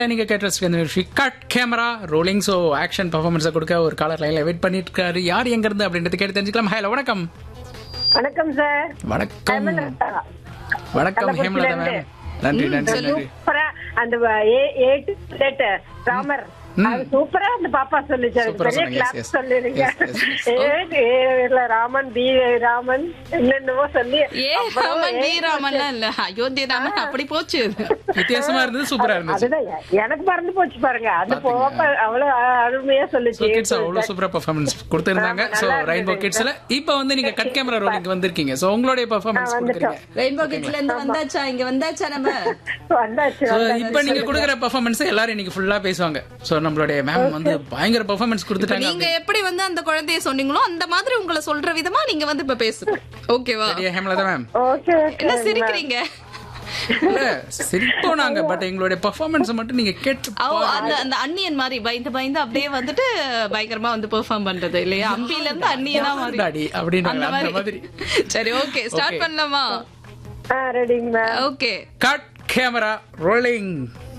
நீங்க கேட்டு நிகழ்ச்சி cut camera rolling so action பர்ஃபார்மன்ஸை கொடுக்க ஒரு காலர் லைன்ல வெயிட் பண்ணிட்டு இருக்காரு யார் எங்க இருந்து அப்படின்றது கேட்டு தெரிஞ்சுக்கலாம் ஹலோ வணக்கம் வணக்கம் சார் வணக்கம் ஹேமலதா. வணக்கம் கள்ளக்குறிச்சியில ஹேமலதா இருந்து. மேம் நன்றி நன்றி நன்றி சூப்பரா அந்த ஏ- ஏ to Z, ராமர் அது சூப்பரா அந்த பாப்பா சொல்லுச்சு அதுக்கு சூப்பரா பெரிய சொன்னாங்க. Yes, class yes. சொல்லிருங்க Yes, yes, yes. ஏ ஏல ராமன் பி ராமன் என்னென்னவோ சொல்லி ஏ அப்புறம் ராமன் ஏ டி ராமன்லாம் இல்ல அயோத்தி ராமன் அப்படி போச்சு அது. வித்தியாசமா இருந்தது சூப்பரா இருந்துச்சு அதுதான் எ- எனக்கு மறந்து போச்சு பாருங்க அது பாத்தீங்களா? போப்ப அவ்வளவு அருமையா ஸோ சொல்லுச்சு கிட்ஸ் அவ்வளோ சூப்பரா பர்ஃபார்மன்ஸ் கொடுத்துருந்தாங்க ஆமா, ஸோ நல்லா ரெயின்போ இருந்தது. கிட்ஸ்ல இப்போ வந்து நீங்க கட் கேமரா ரோலிங் வந்திருக்கீங்க ஸோ உங்களுடைய பர்ஃபார்மன்ஸ் வந்துட்டோம். கொடுக்குறீங்க ரெயின்போ கிட்ஸ்ல இருந்து வந்தாச்சா இங்க வந்தாச்சா நம்ம வந்தாச்சு ஸோ வந்தாச்சு. இப்போ நீங்க கொடுக்குற பர்ஃபார்மன்ஸ் எல்லாரும் இன்னைக்கு ஃபுல்லா பேசுவாங்க ஸோ நம்மளுடைய மேம் வந்து பயங்கர பர்ஃபார்மன்ஸ் இப்ப கொடுத்துட்டாங்க நீங்க எப்படி வந்து அந்த குழந்தைய சொன்னீங்களோ அந்த மாதிரி உங்களை சொல்ற விதமா நீங்க வந்து இப்ப பேசுங்க ஓகேவா சரியா ஹேமலதா மேம் ஓகே ஓகே என்ன சிரிக்கிறீங்க இல்ல சிரிப்போம் நாங்க பட் எங்களுடைய பர்ஃபார்மன்ஸ் மட்டும் நீங்க கேட்டு ஓ அந்த அந்த அண்ணியன் மாதிரி பயந்து பயந்து அப்படியே வந்துட்டு பயங்கரமா வந்து பெர்ஃபார்ம் பண்றது இல்லையா அம்பில இருந்து அண்ணியனா மாறி டாடி அப்படின்னு அந்த அந்த மாதிரி மாதிரி சரி ஓகே ஸ்டார்ட் Okay. பண்ணலாமா ஆ ரெடிங்க ma'am okay cut camera rolling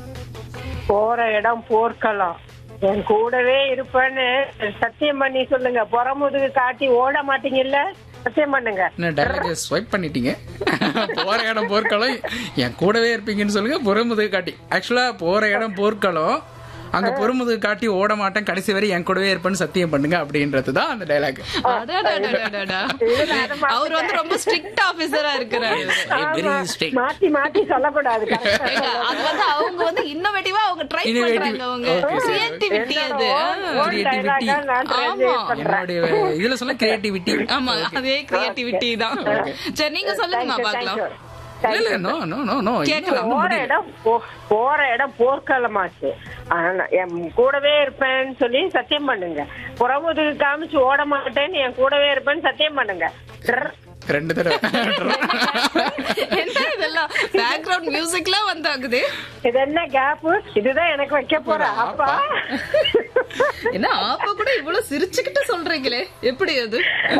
போற இடம் போர்க்களம் என் கூடவே இருப்பேன்னு சத்தியம் பண்ணி சொல்லுங்க புறமுதுகு காட்டி ஓட மாட்டீங்கல்ல சத்தியம் பண்ணுங்க என்ன டைலாக் ஸ்வைப் பண்ணிட்டீங்க போற இடம் போர்க்களம் என் கூடவே இருப்பீங்கன்னு சொல்லுங்க பொறுமுதுகு காட்டி ஆக்சுவலா போற இடம் போர்க்களம் அங்க பொறுமுதுகு காட்டி ஓட மாட்டேன் கடைசி வரை என் கூடவே இருப்பேன்னு சத்தியம் பண்ணுங்க அப்படின்றது தான் அந்த டைலாக் அடடடடடடா. அவர் வந்து ரொம்ப ஸ்ட்ரிக்ட் ஆபீசரா இருக்கிறாரு வெரி ஸ்ட்ரிக்ட் மாத்தி மாத்தி சொல்லக்கூடாது correct ஆ ஏங்க, அது வந்து அவங்க வந்து இன்னோவேட்டிவா அவங்க ட்ரை Innovative. பண்றாங்க அவங்க Okay, sir. கிரியேட்டிவிட்டி அது own Creativity. dialogue ஆ நான் translate ஆமா. பண்றேன். என்னுடைய இதுல சொல்ல கிரியேட்டிவிட்டி ஆமா அதே கிரியேட்டிவிட்டி தான் சரி நீங்க சொல்லுங்கம்மா Thank you, பாக்கலாம் thank you. இல்ல இல்ல நோ நோ நோ நோ கேட்கலாம். போற இடம் போ- போற இடம் போர்க்களமாச்சு ஆனா என் கூடவே இருப்பேன்னு சொல்லி சத்தியம் பண்ணுங்க புறமுதுகு காமிச்சு ஓட மாட்டேன்னு என் கூடவே இருப்பேன்னு சத்தியம் பண்ணுங்க ட்ர். ரெண்டு தடவை என்ன இதெல்லாம் பேக்ரவுண்ட் மியூசிக்லாம் வந்தாகுது இது என்ன கேப் இதுதான் எனக்கு வைக்க போற அப்பா என்ன ஆப்பா கூட இவ்வளவு சிரிச்சுக்கிட்டு சொல்றீங்களே எப்படி அது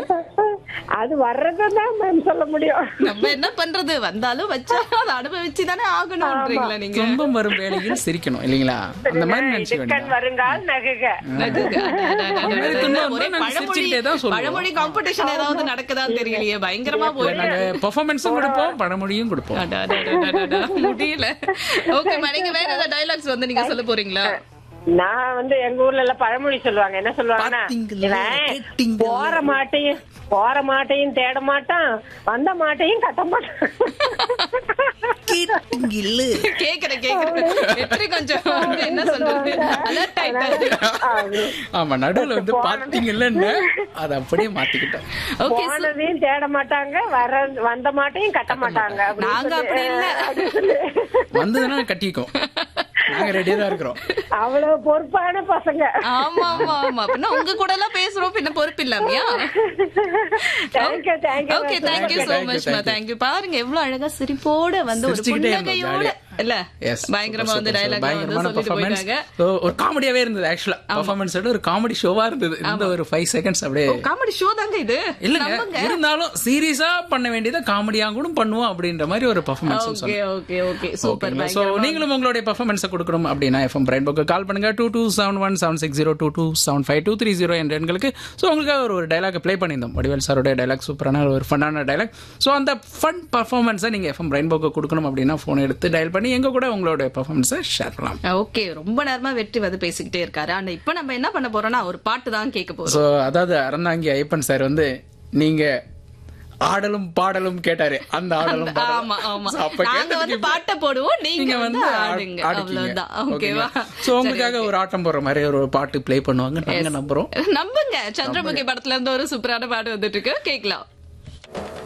அது வர்றதுதான் மேம் சொல்ல முடியும் நம்ம என்ன பண்றது வந்தாலும் வச்சா அதை அனுபவிச்சு தானே ஆகணும்ன்றீங்களா நீங்க துன்பம் வரும் வேளையில் சிரிக்கணும் இல்லைங்களா அந்த மாதிரி நினைச்சுக்க இதுக்கண் வேண்டாம் வருங்கால் நகுக நகுங்க. இந்த மாதிரி துன்பம் ஒரே வந்தா நாங்க பழமொழி சிரிச்சுக்கிட்டே தான் சொல்லுவோம். பழமொழி காம்படிஷன் ஏதாவது நடக்குதான்னு தெரியலையே பயங்கரமா போயிட்டு நாங்க பெர்ஃபார்மன்ஸும் கொடுப்போம் பணமொழியும் கொடுப்போம் அடா, அடா, அடா, அடா, அடா. முடியல ஓகே நீங்க வேற ஏதாவது டைலாக்ஸ் வந்து நீங்க சொல்ல போறீங்களா நான் வந்து எங்க ஊர்ல எல்லாம் பழமொழி சொல்லுவாங்க என்ன சொல்லுவாங்கன்னா பாத்தீங்களா? இவன் கேட்டீங்களா? போற மாட்டையும் போற மாட்டையும் தேட மாட்டான் வந்த மாட்டையும் கட்ட மாட்டான் கேக்குறேன் கேக்குறேன் வெற்றி கொஞ்சம் வந்து என்ன சொல்றது அலர்ட் ஆயிட்டாரு ஆமா நடுவுல வந்து பாத்தீங்கல்ல அத அப்படியே மாத்திக்கிட்டேன் ஓகே போனதையும் தேட மாட்டாங்க வர வந்த மாட்டையும் கட்ட மாட்டாங்க அப்படின்னு நாங்க சொல்லி- அப்படி இல்ல. அப்படின்னு சொல்லி. வந்ததுன்னா கட்டிக்கும் நாங்க ரெடியா தான் இருக்கிறோம் அவ்வளவு பொறுப்பான பசங்க ஆமா ஆமா ஆமா பின்ன உங்க கூட எல்லாம் பேசுறோம் பின்ன பொறுப்பு இல்லாமையா thank you thank you okay thank you you, so thank you, much மா thank you. தேங்க்யூ பாருங்க எவ்வளவு அழகா சிரிப்போட வந்து ஒரு சிரிச்சுக்கிட்டே இருந்தோம், புன்னகையோட jolly-ஆ. இல்ல Yes, பயங்கரமா super, வந்து super, டயலாக் வந்து பயங்கரமான சொல்லிட்டு performance. போயிட்டாங்க So, ஒரு காமெடியாவே இருந்தது ஆக்சுவலா பெர்ஃபார்மன்ஸ் ஒரு காமெடி ஷோவா இருந்தது இந்த ஒரு ஃபைவ் செகண்ட்ஸ் அப்படியே காமெடி ஷோ தாங்க இது இல்லங்க நம்புங்க இருந்தாலும் சீரியஸா பண்ண வேண்டியதை காமெடியா கூட பண்ணுவோம் அப்படின்ற மாதிரி ஒரு performance okay okay okay super so நீங்களும் உங்களுடைய பெர்ஃபார்மன்ஸ் கொடுக்கணும் அப்படின்னா எஃப்எம் பிரைன் புக்கு கால் பண்ணுங்க two two seven one seven six zero two two seven five two three zero என்ற எண்களுக்கு ஸோ உங்களுக்காக ஒரு ஒரு டைலாக் ப்ளே பண்ணியிருந்தோம் வடிவேல் சாரோட டைலாக் சூப்பரான ஒரு ஃபன்னான டைலாக் ஸோ அந்த ஃபன் பர்ஃபார்மன்ஸை நீங்க எஃப்எம் பிரைன் புக்கு கொடுக்கணும் அப்படின்னா ஃபோன் எடுத்து டயல் பண்ணி எங்க கூட உங்களோட பெர்ஃபார்மன்ஸை ஷேர் பண்ணலாம் ஓகே ரொம்ப நேரமா வெற்றி வந்து பேசிக்கிட்டே இருக்காரு ஆனா இப்ப நம்ம என்ன பண்ண போறோம்னா ஒரு பாட்டு தான் கேட்க போறோம் ஸோ அதாவது அறந்தாங்கி ஐயப்பன் சார் வந்து நீங்க ஆடலும் பாடலும் கேட்டாரு அந்த ஆடலும் பாடலும். ஆமா ஆமா So, அப்ப நாங்க கேட்டதுக்கு வந்து இப்ப பாட்டை போடுவோம் நீங்க நீங்க வந்து வந்து ஆடுங்க அவ்வளவுதான் ஓகேவா சோ உங்களுக்காக ஒரு ஆட்டம் போடுற மாதிரி ஒரு பாட்டு ப்ளே பண்ணுவாங்க நாங்க நம்புறோம் நம்புங்க சந்திரமுகி படத்துல இருந்து ஒரு சூப்பரான பாட்டு வந்துட்டு இருக்கு கேக்கலாம்